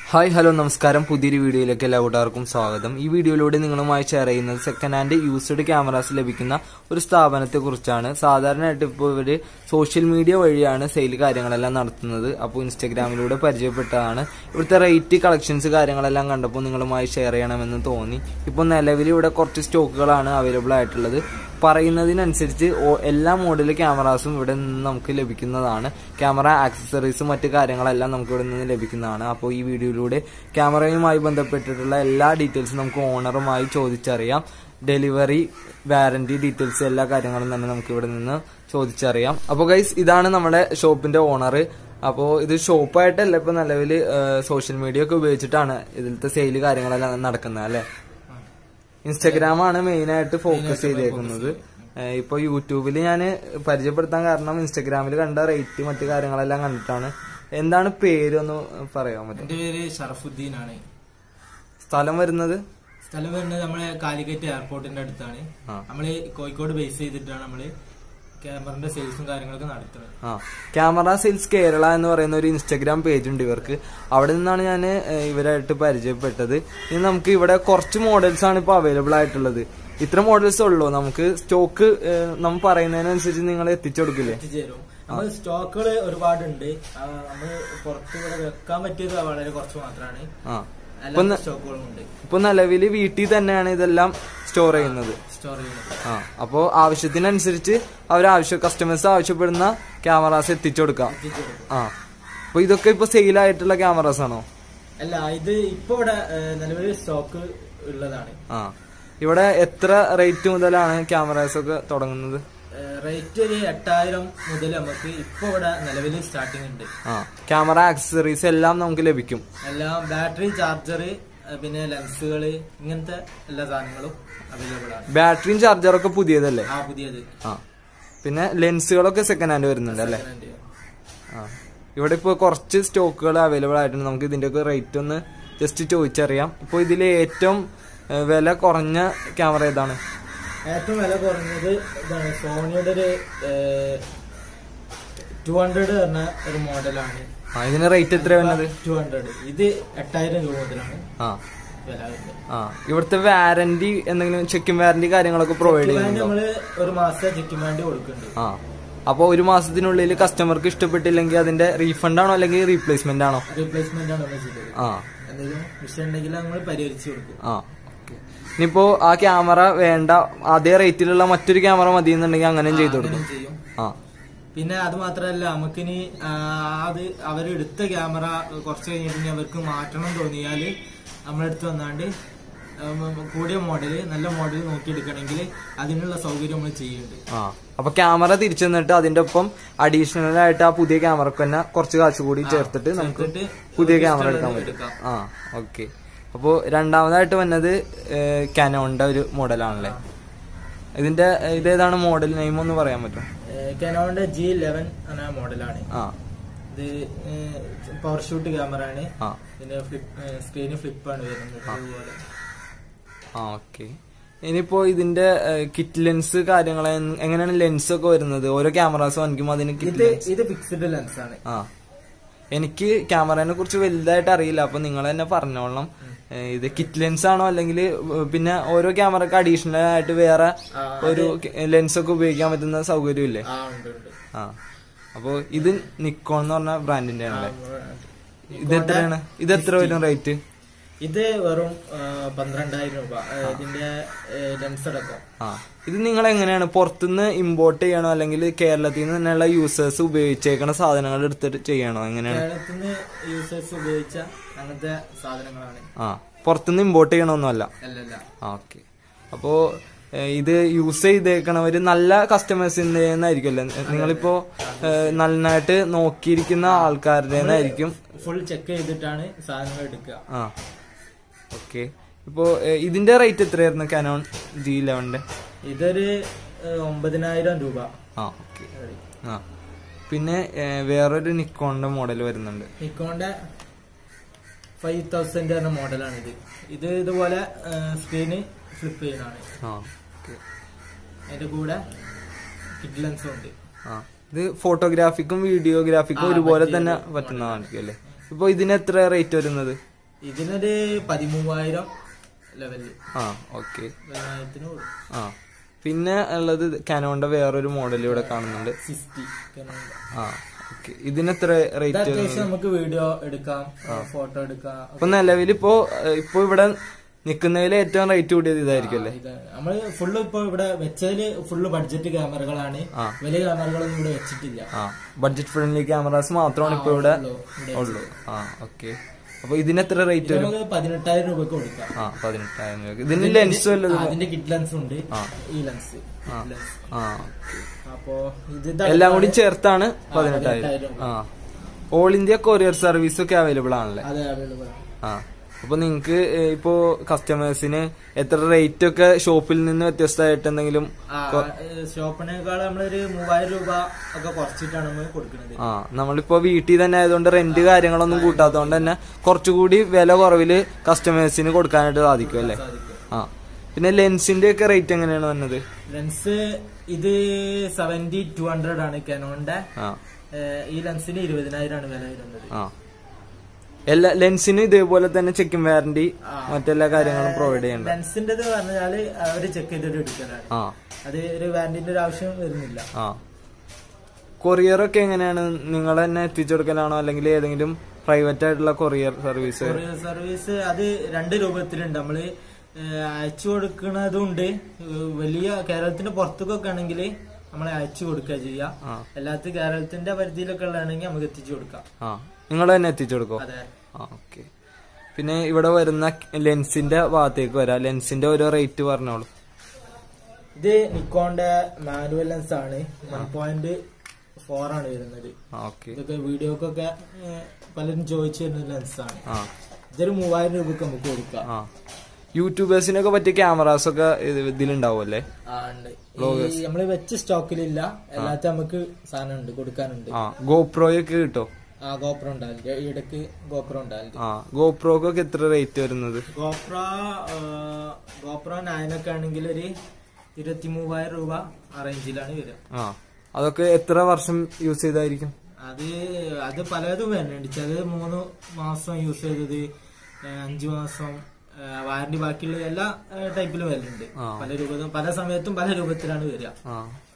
Hi hello നമസ്കാരം പുതിയൊരു വീഡിയോയിലേക്ക് എല്ലാ കൂട്ടുകാർക്കും സ്വാഗതം ഈ വീഡിയോയിലൂടെ നിങ്ങളുമായി ഷെയർ ചെയ്യുന്നത് സെക്കൻഡ് ഹാൻഡ് യൂസ്ഡ് ക്യാമറാസ് ലഭിക്കുന്ന ഒരു സ്ഥാപനത്തെ കുറിച്ചാണ് സാധാരണയായിട്ട് ഇപ്പോൾ ഇവര് സോഷ്യൽ മീഡിയ വഴിയാണ് സെയിൽ കാര്യങ്ങളെല്ലാം നടത്തുന്നത് അപ്പോൾ ഇൻസ്റ്റാഗ്രാമിലൂടെ പരിചയപ്പെട്ടതാണ് ഇവിടുത്തെ റേറ്റ് കളക്ഷൻസ് കാര്യങ്ങളെല്ലാം കണ്ടപ്പോൾ നിങ്ങളുമായി ഷെയർ ചെയ്യണമെന്ന് തോന്നി ഇപ്പോൾ നിലവിൽ ഇവിടെ കുറച്ച് സ്റ്റോക്കുകളാണ് അവൈലബിൾ ആയിട്ടുള്ളത് പറയുന്നതിനനുസരിച്ച് ഓ- എല്ലാ മോഡൽ ക്യാമറാസും ഇവിടെ നിന്ന് നമുക്ക് ലഭിക്കുന്നതാണ് ക്യാമറ ആക്സസറീസും മറ്റു കാര്യങ്ങളെല്ലാം നമുക്ക് ഇവിടെ നിന്ന് ലഭിക്കുന്നതാണ് അപ്പോൾ ഈ വീഡിയോയിലൂടെ ക്യാമറയുമായി ബന്ധപ്പെട്ടിട്ടുള്ള എല്ലാ ഡീറ്റെയിൽസും നമുക്ക് ഓണറുമായി ചോദിച്ചറിയാം ഡെലിവറി വാറന്റി ഡീറ്റെയിൽസ് എല്ലാ കാര്യങ്ങളും തന്നെ നമുക്ക് ഇവിടെ നിന്ന് ചോദിച്ചറിയാം അപ്പോൾ ഗൈസ് ഇതാണ് നമ്മുടെ ഷോപ്പിന്റെ ഓണർ അപ്പോൾ ഇത് ഷോപ്പായിട്ടല്ല ഇപ്പൊ നിലവിൽ സോഷ്യൽ മീഡിയ ഒക്കെ ഉപയോഗിച്ചിട്ടാണ് ഇതിലത്തെ സെയിൽ കാര്യങ്ങളെല്ലാം നടക്കുന്നത് അല്ലെ ഇൻസ്റ്റഗ്രാം ആണ് മെയിൻ ആയിട്ട് ഫോക്കസ് ചെയ്തേക്കുന്നത് ഏഹ് ഇപ്പൊ യൂട്യൂബിൽ ഞാൻ പരിചയപ്പെടുത്താൻ കാരണം ഇൻസ്റ്റഗ്രാമിൽ കണ്ട റേറ്റ് മറ്റു കാര്യങ്ങളെല്ലാം കണ്ടിട്ടാണ് എന്താണ് പേരൊന്ന് പറയാൻ പറ്റും എന്റെ പേര് ഷറഫുദ്ദീൻ ആണ് സ്ഥലം വരുന്നത് സ്ഥലം വരുന്നത് നമ്മളെ കാലിക്കറ്റ് എയർപോർട്ടിന്റെ അടുത്താണ് ആ. നമ്മള് കോഴിക്കോട് ബേസ് ചെയ്തിട്ടാണ് നമ്മള് ക്യാമറന്റെ സെയിൽസും കാര്യങ്ങളൊക്കെ നടത്തുന്നത് ആ ക്യാമറ സെയിൽസ് കേരള എന്ന് പറയുന്ന ഒരു ഇൻസ്റ്റഗ്രാം പേജ് ഉണ്ട് ഇവർക്ക് അവിടെ നിന്നാണ് ഞാൻ ഇവരായിട്ട് പരിചയപ്പെട്ടത് ഇനി നമുക്ക് ഇവിടെ കുറച്ച് മോഡൽസ് ആണ് ഇപ്പോൾ അവൈലബിൾ ആയിട്ടുള്ളത് ഇത്ര മോഡൽസ് ഉള്ളൂ നമുക്ക് സ്റ്റോക്ക് നമ്മൾ പറയുന്നതിനനുസരിച്ച് നിങ്ങൾ എത്തിച്ചു കൊടുക്കില്ലേ എത്തിച്ചേരും നമ്മൾ സ്റ്റോക്കുകൾ ഒരുപാടുണ്ട് ആ, നമ്മള് പുറത്ത് ഇവിടെ വെക്കാൻ പറ്റിയത് വളരെ കുറച്ച് മാത്രമാണ് ആ ഇപ്പൊ എല്ലാ ന- സ്റ്റോക്കുകളും ഉണ്ട് ഇപ്പൊ നിലവിൽ വീട്ടിൽ തന്നെയാണ് ഇതെല്ലാം സ്റ്റോർ ചെയ്യുന്നത് സ്റ്റോർ ചെയ്യുന്നത് ആ അപ്പോൾ ആവശ്യത്തിനനുസരിച്ച് അവർ ആവശ്യ കസ്റ്റമേഴ്സ് ആവശ്യപ്പെടുന്ന ക്യാമറാസ് എത്തിച്ചു കൊടുക്കാം എത്തിച്ചു കൊടുക്കും ആ അപ്പൊ ഇതൊക്കെ ഇപ്പൊ സെയിൽ ആയിട്ടുള്ള ക്യാമറാസ് ആണോ അല്ല ഇത് ഇപ്പൊ ഇവിടെ നിലവിൽ സ്റ്റോക്ക് ഉള്ളതാണ് ആ ഇവിടെ എത്ര റേറ്റ് മുതലാണ് ക്യാമറാസ് ഒക്കെ തുടങ്ങുന്നത് റേറ്റ് ഒരു എട്ടായിരം മുതൽ നമുക്ക് ഇപ്പൊ ഇവിടെ നിലവിൽ സ്റ്റാർട്ടിംഗ് ഉണ്ട് ആ ക്യാമറ ആക്സസറീസ് എല്ലാം നമുക്ക് ലഭിക്കും എല്ലാം ബാറ്ററി ചാർജർ പിന്നെ ലെൻസുകള് ഇങ്ങനത്തെ എല്ലാ സാധനങ്ങളും അവൈലബിൾ ആണ് ബാറ്ററിയും ചാർജറൊക്കെ പുതിയതല്ലേ ആ പുതിയത് ആ പിന്നെ ലെൻസുകളൊക്കെ സെക്കൻഡ് ഹാൻഡ് വരുന്നുണ്ട് അല്ലേ ആ ഇവിടെ ഇപ്പോൾ കുറച്ച് സ്റ്റോക്കുകൾ അവൈലബിൾ ആയിട്ടുണ്ട് നമുക്ക് ഇതിൻ്റെയൊക്കെ റേറ്റ് ഒന്ന് ജസ്റ്റ് ചോദിച്ചറിയാം ഇപ്പോൾ ഇതിൽ ഏറ്റവും ഏഹ്, വില കുറഞ്ഞ ക്യാമറ ഏതാണ് ഏറ്റവും വില കുറഞ്ഞത് ഇതാണ് സോണിയുടെ ഒരു ടു ഹൺഡ്രഡ് പറഞ്ഞ ഒരു മോഡലാണ് ആ ഇതിന് റേറ്റ് എത്ര വരുന്നത് ടു ഹൺഡ്രഡ് ഇത് എട്ടായിരം രൂപ മുതലാണ് ആ വില വരുന്നത് ആ ഇവിടുത്തെ വാറന്റി എന്തെങ്കിലും ചെക്കിംഗ് വാറന്റി കാര്യങ്ങളൊക്കെ പ്രൊവൈഡ് ചെക്ക് ചെയ്യുന്നുണ്ടോ നമ്മള് ഒരു മാസത്തെ ചെക്കിംഗ് വേണ്ടി കൊടുക്കുന്നുണ്ട് ആ അപ്പോൾ ഒരു മാസത്തിനുള്ളിൽ കസ്റ്റമർക്ക് ഇഷ്ടപ്പെട്ടില്ലെങ്കിൽ അതിന്റെ റീഫണ്ട് ആണോ അല്ലെങ്കിൽ റീപ്ലേസ്മെന്റ് ആണോ റീപ്ലേസ്മെന്റ് ആണ് നമ്മൾ ചെയ്തത് ആ എന്തെങ്കിലും വിഷയം ഉണ്ടെങ്കിൽ നമ്മൾ പരിഹരിച്ചു കൊടുക്കും ആ ഇനിയിപ്പോ ആ ക്യാമറ വേണ്ട അതേ റേറ്റിലുള്ള മറ്റൊരു ക്യാമറ മതി എന്നുണ്ടെങ്കിൽ അങ്ങനെയും ചെയ്തു കൊടുക്കും അങ്ങനെയും ചെയ്യും ആ പിന്നെ അത് മാത്രല്ല നമുക്കിനി ആ, അത് അവരെടുത്ത ക്യാമറ കുറച്ച് കഴിഞ്ഞിട്ട് ഇനി അവർക്ക് മാറ്റണം തോന്നിയാല് നമ്മളെടുത്ത് വന്നാണ്ട് ഉം, കൂടിയ മോഡല് നല്ല മോഡൽ നോക്കിയെടുക്കണമെങ്കിൽ അതിനുള്ള സൗകര്യം നമ്മൾ ചെയ്യുന്നുണ്ട് ആ അപ്പൊ ക്യാമറ തിരിച്ചു തന്നിട്ട് അതിന്റെ ഒപ്പം അഡീഷണൽ ആയിട്ട് ആ പുതിയ ക്യാമറക്ക് തന്നെ കുറച്ച് കാശ് കൂടി ചേർത്തിട്ട് നമുക്ക് ചേർത്തിട്ട് പുതിയ നമുക്ക് ക്യാമറ എടുക്കാൻ ഇഷ്ടമുള്ളത് പറ്റും എടുക്കാം. ആ ഓക്കെ അപ്പോ രണ്ടാമതായിട്ട് വന്നത് കാനോണിന്റെ ഒരു മോഡലാണല്ലേ ഇതിന്റെ ഏഹ്, ഇതേതാണ് മോഡൽ നെയിം ഒന്ന് പറയാൻ പറ്റും കനോണിന്റെ ജി ഇലവൻ എന്ന മോഡലാണ് ആ ഇത് പവർ ഷൂട്ട് ക്യാമറ ആണ് ആ പിന്നെ ഫ്ലിപ്പ് സ്ക്രീന് ഫ്ലിപ്പാണ് വരുന്നത് അതുപോലെ ആ ഓക്കെ ഇനിയിപ്പോ ഇതിന്റെ കിറ്റ് ലെൻസ് കാര്യങ്ങൾ എങ്ങനെയാണ് ലെൻസ് ഒക്കെ വരുന്നത് ഓരോ ക്യാമറാസ് വാങ്ങിക്കുമ്പോൾ അതിന് കിറ്റ് ഇത് ഇത് ഫിക്സ്ഡ് ലെൻസ് ആണ് ആ എനിക്ക് ക്യാമറനെ കുറിച്ച് വലുതായിട്ട് അറിയില്ല അപ്പൊ നിങ്ങൾ തന്നെ പറഞ്ഞോളണം ഏ, ഇത് കിറ്റ് ലെൻസ് ആണോ അല്ലെങ്കിൽ പിന്നെ ഓരോ ക്യാമറക്ക് അഡീഷണൽ ആയിട്ട് വേറെ ആ, ഒരു ലെൻസ് ഒക്കെ ഉപയോഗിക്കാൻ പറ്റുന്ന സൗകര്യം ഇല്ലേ ആ ഉണ്ട് ഉണ്ട് ആ അപ്പോ ഇത് നിക്കോൺ എന്ന് പറഞ്ഞ ബ്രാൻഡിന്റെ ആണല്ലേ ഇത് എത്രയാണ് ഇത് എത്ര വരും റേറ്റ് ഇത് വെറും ആ, പന്ത്രണ്ടായിരം രൂപ ആ, ഇതിന്റെ ലെൻസ് അടക്കം ആ ഇത് നിങ്ങൾ എങ്ങനെയാണ് പുറത്തുനിന്ന് ഇമ്പോർട്ട് ചെയ്യണോ അല്ലെങ്കിൽ കേരളത്തിൽ നിന്ന് തന്നെയുള്ള യൂസേഴ്സ് ഉപയോഗിച്ചേക്കണ സാധനങ്ങൾ എടുത്തിട്ട് ചെയ്യണോ എങ്ങനെയാണ് കേരളത്തിൽ നിന്ന് യൂസേഴ്സ് ഉപയോഗിച്ച അങ്ങനത്തെ സാധനങ്ങളാണ് ആ പുറത്തുനിന്ന് ഇമ്പോർട്ട് ചെയ്യണമൊന്നുമല്ല അല്ലല്ല ആ ഓക്കെ അപ്പോ ഏഹ്, ഇത് യൂസ് ചെയ്തേക്കണവര് നല്ല കസ്റ്റമേഴ്സിന്റെ ആയിരിക്കുമല്ലേ നിങ്ങളിപ്പോ ഏഹ്, നന്നായിട്ട് നോക്കിയിരിക്കുന്ന ആൾക്കാരുടെ ആയിരിക്കും ഫുൾ ചെക്ക് ചെയ്തിട്ടാണ് സാധനങ്ങൾ എടുക്കുക ആ ഓക്കെ ഇപ്പോ ഏഹ്, ഇതിന്റെ റേറ്റ് എത്രയായിരുന്നു കാനോൺ ജി ഇലവന്റെ ഇതൊരു ഏ, ഒമ്പതിനായിരം രൂപ ആ ഓക്കെ ആ പിന്നെ ഏഹ്, വേറൊരു നിക്കോണിന്റെ മോഡൽ വരുന്നുണ്ട് നിക്കോണിന്റെ ഫൈവ് തൗസൻഡ് എന്ന മോഡലാണ് ഇത് ഇത് ഇതുപോലെ സ്ക്രീന് ഫ്ലിപ്പ് ചെയ്യുന്നതാണ് ആ ഓക്കെ അതിന്റെ കൂടെ കിഡ് ലെൻസും ഉണ്ട് ആ ഇത് ഫോട്ടോഗ്രാഫിക്കും വീഡിയോഗ്രാഫിക്കും ആ, ഒരുപോലെ പറ്റിയ തന്നെ ഒരു പറ്റുന്നതായിരിക്കും അല്ലേ ഇപ്പൊ ഇതിന് എത്ര റേറ്റ് വരുന്നത് ഇതിനൊരു പതിമൂവായിരം ലെവലിൽ ആ ഓക്കെ പതിനായിരത്തിന് കൊടുക്കും ആ പിന്നെ ഉള്ളത് കാനോണിന്റെ വേറൊരു മോഡൽ ഇവിടെ കാണുന്നുണ്ട് സിക്സ്റ്റി ആ ഓക്കെ ഇതിന് എത്ര റേറ്റ് അത്യാവശ്യം നമുക്ക് വീഡിയോ എടുക്കാം ഫോട്ടോ എടുക്കാം ഇപ്പൊ നിലവിൽ ഇപ്പോ ഏഹ്, ഇപ്പൊ ഇവിടെ നിക്കുന്നതിൽ ഏറ്റവും റേറ്റ് കൂടിയത് ഇതായിരിക്കും അല്ലേ ഇത് നമ്മള് ഫുള്ള് ഇപ്പൊ ഇവിടെ വെച്ചതില് ഫുള്ള് ബഡ്ജറ്റ് ക്യാമറകളാണ് ആ. വലിയ ക്യാമറകളൊന്നും ഇവിടെ വെച്ചിട്ടില്ല ആ ബഡ്ജറ്റ് ഫ്രണ്ട്ലി ക്യാമറാസ് മാത്രമാണ് ഇപ്പൊ ഇവിടെ ഉള്ളൂ. ഇവിടെ ഉള്ളൂ ആ ഓക്കെ അപ്പൊ ഇതിന് എത്ര റേറ്റ് ഇത് വരും നമുക്ക് പതിനെട്ടായിരം രൂപക്ക് കൊടുക്കാം ആ പതിനെട്ടായിരം രൂപ ഇതിന് ലെൻസ് വല്ലതും ആ, അതിന്റെ കിറ്റ് ലെൻസ് ഉണ്ട് ആ. ഈ ലെൻസ് ആ ലെൻസ് ആ ഓക്കെ അപ്പോ ഇത് എല്ലാം കൂടി ചേർത്താണ് പതിനെട്ടായിരം പതിനെട്ടായിരം. ആ ഓൾ ഇന്ത്യ കൊറിയർ സർവീസ് ഒക്കെ അവൈലബിൾ ആണല്ലേ അതെ അവൈലബിൾ ആ അപ്പൊ നിങ്ങക്ക് ഏഹ്, ഇപ്പോ കസ്റ്റമേഴ്സിന് എത്ര റേറ്റ് ഒക്കെ ഷോപ്പിൽ നിന്ന് വ്യത്യസ്തമായിട്ട് എന്തെങ്കിലും ഷോപ്പിനേക്കാൾ നമ്മളൊരു മൂവായിരം രൂപ ഒക്കെ കുറച്ചിട്ടാണ് നമ്മൾ കൊടുക്കുന്നത് ആ നമ്മളിപ്പോ വീട്ടിൽ തന്നെ ആയതുകൊണ്ട് റെന്റ് കാര്യങ്ങളൊന്നും കൂട്ടാത്തതുകൊണ്ട് തന്നെ കുറച്ചുകൂടി വില കുറവില് കസ്റ്റമേഴ്സിന് കൊടുക്കാനായിട്ട് സാധിക്കും അല്ലേ സാധിക്കും ആ പിന്നെ ലെൻസിന്റെ ഒക്കെ റേറ്റ് എങ്ങനെയാണ് വന്നത് ലെൻസ് ഇത് സെവന്റി ടു ഹൺഡ്രഡ് ആണ് കനോന്റെ ആ ഈ ലെൻസിന് ഇരുപതിനായിരമാണ് വില വരുന്നത് ആ എല്ലാ ലെൻസിന് ഇതേപോലെ തന്നെ ചെക്കിംഗ് വാറന്റി മറ്റെല്ലാ കാര്യങ്ങളും പ്രൊവൈഡ് ചെയ്യണ്ട ലെൻസിന്റെ പറഞ്ഞാല് അവര് ചെക്ക് ചെയ്തിട്ട് എടുക്കലാണ് ആ അത് ഒരു വാറന്റിന്റെ ഒരു ആവശ്യം വരുന്നില്ല ആ കൊറിയർ ഒക്കെ എങ്ങനെയാണ് നിങ്ങൾ തന്നെ എത്തിച്ചു കൊടുക്കലാണോ അല്ലെങ്കിൽ ഏതെങ്കിലും പ്രൈവറ്റ് ആയിട്ടുള്ള കൊറിയർ സർവീസ് കൊറിയർ സർവീസ് അത് രണ്ട് രൂപത്തിലുണ്ട് നമ്മള് ഏഹ്, അയച്ചു കൊടുക്കുന്നതുണ്ട് ഏഹ്, വലിയ കേരളത്തിന്റെ പുറത്തേക്കൊക്കെ ആണെങ്കിൽ നമ്മളെ അയച്ചു കൊടുക്കുക ചെയ്യാം ആ എല്ലാത്ത കേരളത്തിന്റെ പരിധിയിലൊക്കെ ഉള്ളതാണെങ്കിൽ നമുക്ക് എത്തിച്ചു കൊടുക്കാം ആ നിങ്ങൾ തന്നെ എത്തിച്ചു കൊടുക്കോ അതെ ആ ഓക്കെ പിന്നെ ഇവിടെ വരുന്ന ലെൻസിന്റെ ഭാഗത്തേക്ക് വരാം ലെൻസിന്റെ ഓരോ റേറ്റ് പറഞ്ഞോളൂ ഇത് നിക്കോന്റെ മാനുവൽ ലെൻസ് ആണ് വൺ പോയിന്റ് ഫോർ ആണ് വരുന്നത് ആ ഓക്കെ ഇതൊക്കെ വീഡിയോക്കൊക്കെ ഏഹ്, പലരും ചോദിച്ചു വരുന്ന ലെൻസ് ആണ് ആ ഇതൊരു മൂവായിരം രൂപക്ക് നമുക്ക് കൊടുക്കാം ആ യൂട്യൂബേഴ്സിനൊക്കെ പറ്റിയ ക്യാമറാസ് ഒക്കെ ഇത് ഇതിലുണ്ടാവും അല്ലേ ആ, ഉണ്ട്. ഈ നമ്മള് വെച്ച സ്റ്റോക്കിലില്ല എല്ലാത്ത നമുക്ക് സാധനം ഉണ്ട് കൊടുക്കാനുണ്ട് ആ ഗോപ്രോയൊക്കെ കിട്ടോ ആ ഗോപ്രോ ഉണ്ടാവില്ല ഇടയ്ക്ക് ഗോപ്രോ ഉണ്ടാവില്ല ആ ഗോപ്രോക്കൊക്കെ എത്ര റേറ്റ് വരുന്നത് ഗോപ്രോ ഗോപ്രോ നയനൊക്കെ ആണെങ്കിൽ ഒരു ഇരുപത്തി മൂവായിരം രൂപ ആ റേഞ്ചിലാണ് വരിക ആ അതൊക്കെ എത്ര വർഷം യൂസ് ചെയ്തായിരിക്കും അത് അത് പലതും വരുന്നുണ്ട് ചിലത് മൂന്ന് മാസം യൂസ് ചെയ്തത് ഏ, അഞ്ചു മാസം വാറന്റി ബാക്കിയുള്ള എല്ലാ ടൈപ്പിലും വരുന്നുണ്ട് ആ. പല രൂപത്തിലും പല സമയത്തും പല രൂപത്തിലാണ് വരിക ആ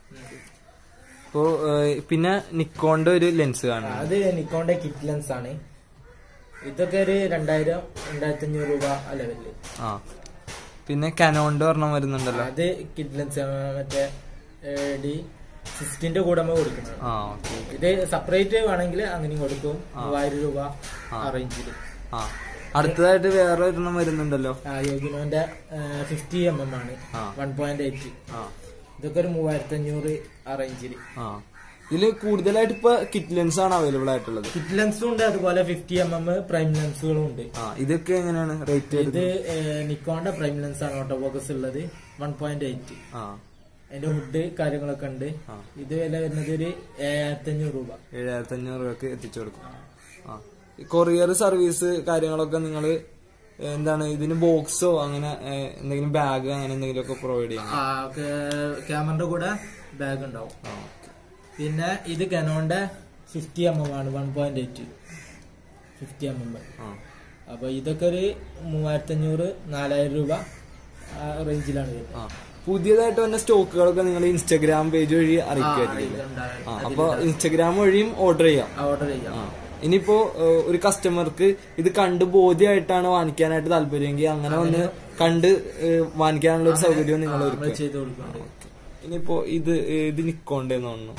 ഇപ്പോ ഏഹ്, പിന്നെ നിക്കോണിന്റെ ഒരു ലെൻസ് കാണുന്നു അത് നിക്കോന്റെ കിറ്റ് ലെൻസ് ആണ് ഇതൊക്കെ ഒരു രണ്ടായിരം രണ്ടായിരത്തി അഞ്ഞൂറ് രൂപ ആ ലെവലില് ആ പിന്നെ കനോണിന്റെ ഒരെണ്ണം വരുന്നുണ്ടല്ലോ അത് കിറ്റ് ലെൻസ് മറ്റേ ഡി സിക്സ്റ്റിന്റെ കൂടെ നമ്മൾ കൊടുക്കുന്നത് ആ ഓക്കെ ഇത് സെപ്പറേറ്റ് വേണമെങ്കിൽ അങ്ങനെയും കൊടുക്കും മൂവായിരം രൂപ ആ റേഞ്ചില് ആ അടുത്തതായിട്ട് വേറെ ഒരെണ്ണം വരുന്നുണ്ടല്ലോ ആ യോഗിനോന്റെ ഫിഫ്റ്റി എം എം ആണ് ആ. വൺ പോയിന്റ് എയ്റ്റ് ആ ഇതൊക്കെ ഒരു മൂവായിരത്തി അഞ്ഞൂറ് ആ റേഞ്ചില് ആ ഇതില് കൂടുതലായിട്ട് ഇപ്പൊ കിറ്റ് ലെൻസ് ആണ് അവൈലബിൾ ആയിട്ടുള്ളത് കിറ്റ് ലെൻസും ഉണ്ട് അതുപോലെ ഫിഫ്റ്റി എം എം പ്രൈം ലെൻസുകളും ഉണ്ട് ആ ഇതൊക്കെ എങ്ങനെയാണ് റേറ്റ് ഇത് നിക്കോന്റെ പ്രൈം ലെൻസ് ആണ് ഓട്ടോ ഫോക്കസ് ഉള്ളത് വൺ പോയിന്റ് എയ്റ്റ് ആ അതിന്റെ ഹുഡ് കാര്യങ്ങളൊക്കെ ഉണ്ട് ആ. ഇത് വില വരുന്നത് ഒരു ഏഴായിരത്തി അഞ്ഞൂറ് രൂപ ഏഴായിരത്തി അഞ്ഞൂറ് രൂപക്ക് എത്തിച്ചു കൊടുക്കും ആ കൊറിയർ സർവീസ് കാര്യങ്ങളൊക്കെ നിങ്ങൾ എന്താണ് ഇതിന് ബോക്സോ അങ്ങനെ ഏഹ്, എന്തെങ്കിലും ബാഗ് അങ്ങനെ എന്തെങ്കിലും ഒക്കെ പ്രൊവൈഡ് ചെയ്യണം ആ ക്യാമറന്റെ കൂടെ ബാഗ് ഉണ്ടാവും ആ പിന്നെ ഇത് കനോന്റെ ഫിഫ്റ്റി എം എം ആണ് one point eight fifty M M ആ അപ്പൊ ഇതൊക്കെ ഒരു മൂവായിരത്തി അഞ്ഞൂറ് നാലായിരം രൂപ ആ റേഞ്ചിലാണ് വരുന്നത് ആ പുതിയതായിട്ട് വന്ന സ്റ്റോക്കുകളൊക്കെ നിങ്ങൾ ഇൻസ്റ്റാഗ്രാം പേജ് വഴി അറിയിക്കുമായിരിക്കും ആ അപ്പൊ ഇൻസ്റ്റാഗ്രാം വഴിയും ഓർഡർ ചെയ്യാം ഓർഡർ ചെയ്യാം ആ ഇനിയിപ്പോ ഏഹ്, ഒരു കസ്റ്റമർക്ക് ഇത് കണ്ട് ബോധ്യമായിട്ടാണ് വാങ്ങിക്കാനായിട്ട് താല്പര്യമെങ്കിൽ അങ്ങനെ വന്ന് കണ്ട് ഏഹ്, വാങ്ങിക്കാനുള്ള ഒരു സൗകര്യം നിങ്ങൾ നമ്മൾ ഒരുക്കുക ചെയ്ത് കൊടുക്കുന്നുണ്ട് ഇനിയിപ്പോ ഇത് ഏഹ്, ഇത് നിക്കോണ്ടെന്ന് തോന്നുന്നു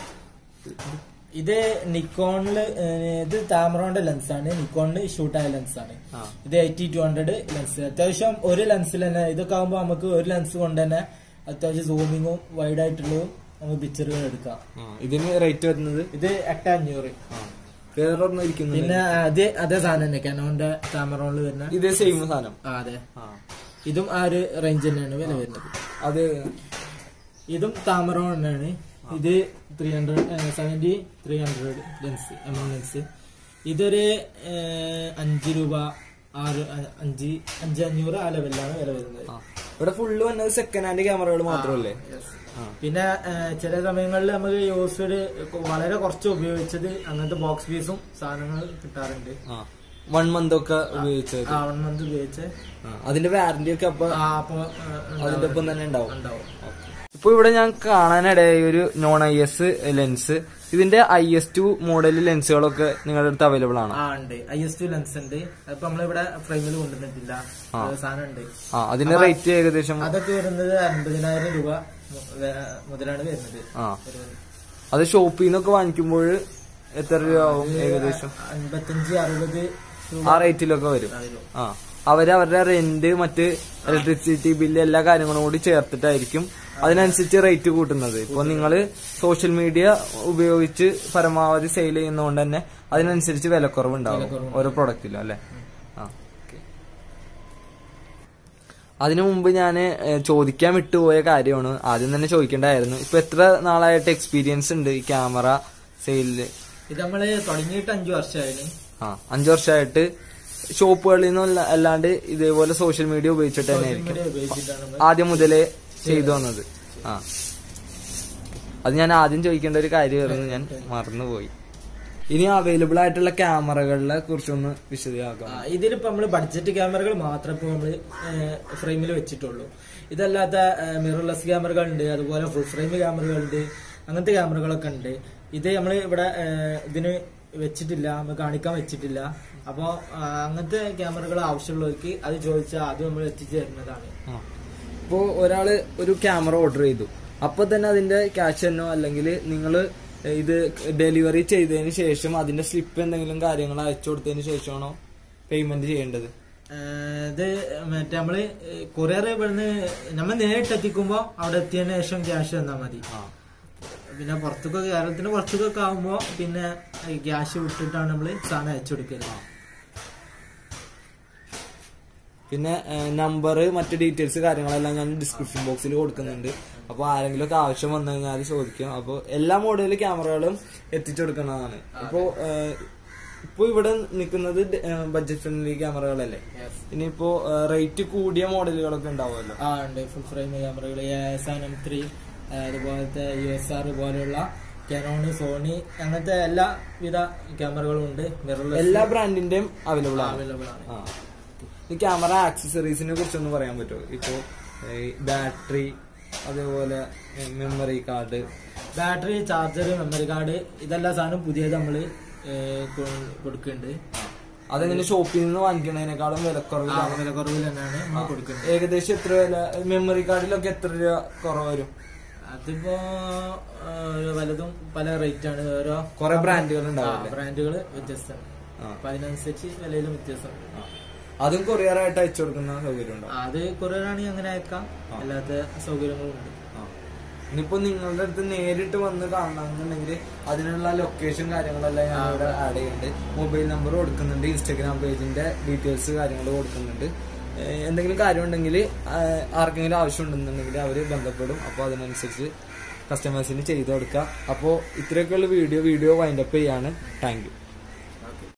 ഇത് നിക്കോണില് ഇത് താമറോന്റെ ലെൻസ് ആണ് നിക്കോണില് ഷൂട്ടായ ലെൻസ് ആണ് ആ ഇത് എയ്റ്റി ടു ഹൺഡ്രഡ് ലെൻസ് അത്യാവശ്യം ഒരു ലെൻസിൽ തന്നെ ഇതൊക്കെ ആകുമ്പോൾ നമുക്ക് ഒരു ലെൻസ് കൊണ്ട് തന്നെ അത്യാവശ്യം സൂമിങ്ങും വൈഡ് ആയിട്ടുള്ളതും നമുക്ക് പിക്ചറുകൾ എടുക്കാം ആ, ഇതിന് റേറ്റ് വരുന്നത് ഇത് എട്ട് അഞ്ഞൂറ് ആ വേറൊരെണ്ണം ഇരിക്കുന്നുണ്ട് പിന്നെ അത് അതേ സാധനം തന്നെ കനോന്റെ താമറോണിൽ വരുന്ന ഇതേ സെയിം സാധനം ആ അതെ ആ ഇതും ആ ഒരു റേഞ്ച് തന്നെയാണ് വില വരുന്നത് അത് ഇതും താമറോൺ തന്നെയാണ് ഇത് three hundred seventy three hundred lens M M lens ഇതൊരു ഏഹ്, അഞ്ച് രൂപ ആറ് അ- അഞ്ച് അഞ്ച് അഞ്ഞൂറ് ആ ലെവലിലാണ് വില വരുന്നത് ആ ഇവിടെ ഫുള്ള് വന്നത് സെക്കൻഡ് ഹാൻഡ് ക്യാമറകൾ മാത്രമല്ലേ ആ പിന്നെ ഏഹ്, ചില സമയങ്ങളിൽ നമുക്ക് യൂസ്ഡ് വളരെ കുറച്ച് ഉപയോഗിച്ചത് അങ്ങനത്തെ ബോക്സ് പീസും സാധനങ്ങൾ കിട്ടാറുണ്ട് ആ വൺ മന്ത് ഒക്കെ ഉപയോഗിച്ചത് ആ വൺ മന്ത് ഉപയോഗിച്ച് ആ, അതിന്റെ വാറന്റി ഒക്കെ അപ്പൊ ആ അപ്പൊ അതിന്റെ ഒപ്പം തന്നെ ഉണ്ടാവും ഉണ്ടാവും ഇപ്പൊ ഇവിടെ ഞാൻ കാണാനിടയായ ഒരു നോൺ ഐ എസ് ലെൻസ് ഇതിന്റെ ഐ എസ് ടു മോഡൽ ലെൻസുകളൊക്കെ നിങ്ങളുടെ അടുത്ത് അവൈലബിൾ ആണോ ആ ഉണ്ട് ഐ എസ് ടു ലെൻസ് ഉണ്ട് അതിപ്പോ നമ്മളിവിടെ ഫ്രെയിമിൽ കൊണ്ടുവന്നിട്ടില്ല ഒരു സാധനം ഉണ്ട് ആ അതിന്റെ റേറ്റ് ഏകദേശം അതൊക്കെ വരുന്നത് അൻപതിനായിരം രൂപ മു- വേ- മുതലാണ് വരുന്നത് ആ അത് ഷോപ്പിൽ നിന്നൊക്കെ വാങ്ങിക്കുമ്പോൾ എത്ര രൂപ ആവും ഏകദേശം അൻപത്തഞ്ച് അറുപത് രൂപ ആ റേറ്റിലൊക്കെ വരും വരും. ആ അവര് അവരുടെ റെന്റ് മറ്റ് ഇലക്ട്രിസിറ്റി ബില്ല് എല്ലാ കാര്യങ്ങളും കൂടി ചേർത്തിട്ടായിരിക്കും അതിനനുസരിച്ച് റേറ്റ് കൂട്ടുന്നത് ഇപ്പൊ നിങ്ങള് സോഷ്യൽ മീഡിയ ഉപയോഗിച്ച് പരമാവധി സെയിൽ ചെയ്യുന്നതുകൊണ്ട് തന്നെ അതിനനുസരിച്ച് വിലക്കുറവ് ഉണ്ടാവും ഓരോ പ്രൊഡക്റ്റിലും അല്ലെ ആ ഓക്കെ അതിനു മുമ്പ് ഞാൻ ചോദിക്കാൻ വിട്ടുപോയ കാര്യമാണ് ആദ്യം തന്നെ ചോദിക്കേണ്ടായിരുന്നു ഇപ്പൊ എത്ര നാളായിട്ട് എക്സ്പീരിയൻസ് ഉണ്ട് ഈ ക്യാമറ സെയിലില് ഇത് നമ്മള് തുടങ്ങിയിട്ട് അഞ്ചു വർഷമായിരുന്നു ആ അഞ്ചു വർഷമായിട്ട് ഷോപ്പുകളിൽ നിന്നും അല്ല- അല്ലാണ്ട് ഇതേപോലെ സോഷ്യൽ മീഡിയ ഉപയോഗിച്ചിട്ട് തന്നെ ആയിരിക്കും മീഡിയ ഉപയോഗിച്ചിട്ടാണ് നമ്മൾ ആദ്യം മുതലേ ചെയ്തു വന്നത് ആ അത് ഞാൻ ആദ്യം ചോദിക്കേണ്ട ഒരു കാര്യമായിരുന്നു ഞാൻ മറന്നുപോയി ഇനി അവൈലബിൾ ആയിട്ടുള്ള ക്യാമറകളെ കുറിച്ചൊന്ന് വിശദീകരിക്കാം ആ, ഇതിലിപ്പോ നമ്മള് ബഡ്ജറ്റ് ക്യാമറകൾ മാത്രമേ ഇപ്പൊ നമ്മള് ഫ്രെയിമിൽ വെച്ചിട്ടുള്ളൂ ഇതല്ലാത്ത മിറർലെസ് ക്യാമറകൾ ഉണ്ട് അതുപോലെ ഫുൾ ഫ്രെയിം ക്യാമറകൾ ഉണ്ട് അങ്ങനത്തെ ക്യാമറകളൊക്കെ ഉണ്ട് ഇത് നമ്മൾ ഇവിടെ ഏ, ഇതിന് വെച്ചിട്ടില്ല നമ്മൾ കാണിക്കാൻ വെച്ചിട്ടില്ല അപ്പോൾ അങ്ങനത്തെ ക്യാമറകൾ ആവശ്യമുള്ളവർക്ക് അത് ചോദിച്ചാൽ അത് നമ്മൾ എത്തിച്ചു തരുന്നതാണ് ഇപ്പോ ഒരാള് ഒരു ക്യാമറ ഓർഡർ ചെയ്തു അപ്പൊ തന്നെ അതിന്റെ ക്യാഷ് എന്നോ അല്ലെങ്കിൽ നിങ്ങൾ ഇത് ഡെലിവറി ചെയ്തതിന് ശേഷം അതിന്റെ സ്ലിപ്പ് എന്തെങ്കിലും കാര്യങ്ങൾ അയച്ചു കൊടുത്തതിന് ശേഷമാണോ പേയ്മെന്റ് ചെയ്യേണ്ടത് ഏ, ഇത് മറ്റേ നമ്മള് കൊറിയർ ഇവിടുന്ന് നമ്മൾ നേരിട്ട് എത്തിക്കുമ്പോൾ അവിടെ എത്തിയതിന് ശേഷം ക്യാഷ് തന്നാൽ മതി പിന്നെ പുറത്തൊക്കെ കേരളത്തിന് പുറത്തൊക്കെ ആകുമ്പോ പിന്നെ ക്യാഷ് വിട്ടിട്ടാണ് നമ്മൾ സാധനം അയച്ചു കൊടുക്കുന്നത് പിന്നെ നമ്പർ മറ്റു ഡീറ്റെയിൽസ് കാര്യങ്ങളെല്ലാം ഞാൻ ഡിസ്ക്രിപ്ഷൻ ബോക്സിൽ കൊടുക്കുന്നുണ്ട് അപ്പോൾ ആരെങ്കിലും ഒക്കെ ആവശ്യം വന്നു കഴിഞ്ഞാൽ ചോദിക്കും അപ്പോൾ എല്ലാ മോഡൽ ക്യാമറകളും എത്തിച്ചു കൊടുക്കുന്നതാണ് അപ്പോൾ ഇപ്പോൾ ഇവിടെ നിൽക്കുന്നത് ബഡ്ജറ്റ് ഫ്രണ്ട്ലി ക്യാമറകളല്ലേ ഇനിയിപ്പോ റേറ്റ് കൂടിയ മോഡലുകളൊക്കെ ഉണ്ടാവുമല്ലോ ആ ഉണ്ട് ഫുൾ ഫ്രെയിം ക്യാമറകൾ സെവൻ എം ത്രീ അതുപോലത്തെ യു എസ് ആർ പോലെയുള്ള കനോണ് സോണി അങ്ങനത്തെ എല്ലാ വിധ ക്യാമറകളും ഉണ്ട് മിറർലെസ് എല്ലാ ബ്രാൻഡിന്റെയും അവൈലബിൾ ആണ് അവൈലബിൾ ആണ് ആ ഈ ക്യാമറ ആക്സസറീസിനെ കുറിച്ചൊന്ന് പറയാൻ പറ്റുമോ ഇപ്പോ ബാറ്ററി അതേപോലെ memory card battery charger memory card ഇതെല്ലാം സാധനം പുതിയത് നമ്മൾ കൊടുക്കുന്നുണ്ട് അതെങ്ങനെ ഷോപ്പിൽ നിന്ന് വാങ്ങിക്കുന്നതിനേക്കാളും വിലക്കുറവിലാണ് വില കുറവിൽ തന്നെയാണ് നമ്മൾ കൊടുക്കുന്നത് ഏകദേശം എത്ര വില മെമ്മറി കാർഡിലൊക്കെ എത്ര രൂപ കുറവ് വരും അതിപ്പോ ആ, പലതും പല റേറ്റ് ആണ് ഓരോ കുറെ ബ്രാൻഡുകൾ ഉണ്ടാവില്ലേ ബ്രാൻഡുകൾ വ്യത്യസ്തമാണ് ആ. അപ്പൊ അതിനനുസരിച്ച് വിലയിലും വ്യത്യാസമുണ്ട് ആ. അതും കൊറിയർ ആയിട്ട് അയച്ചു കൊടുക്കുന്ന സൗകര്യം ഉണ്ടാവും അത് കൊറിയർ ആണെങ്കിൽ അങ്ങനെ അയക്കാം അല്ലാത്ത സൗകര്യങ്ങളും ഉണ്ട് ആ. ഇനിയിപ്പോ നിങ്ങളുടെ അടുത്ത് നേരിട്ട് വന്ന് കാണണമെന്നുണ്ടെങ്കിൽ അതിനുള്ള ലൊക്കേഷൻ കാര്യങ്ങളെല്ലാം ഞാൻ ഇവിടെ ആഡ് ചെയ്യുന്നുണ്ട് മൊബൈൽ നമ്പർ കൊടുക്കുന്നുണ്ട് ഇൻസ്റ്റാഗ്രാം പേജിന്റെ ഡീറ്റെയിൽസ് കാര്യങ്ങൾ കൊടുക്കുന്നുണ്ട് ഏഹ് എന്തെങ്കിലും കാര്യമുണ്ടെങ്കിൽ ആർക്കെങ്കിലും ആവശ്യമുണ്ടെന്നുണ്ടെങ്കിൽ അവർ ബന്ധപ്പെടും അപ്പോൾ അതിനനുസരിച്ച് കസ്റ്റമേഴ്സിന് ചെയ്തു കൊടുക്കുക അപ്പോൾ ഇത്രയൊക്കെയുള്ള വീഡിയോ വീഡിയോ വൈൻഡപ്പ് ചെയ്യാണ് താങ്ക് യു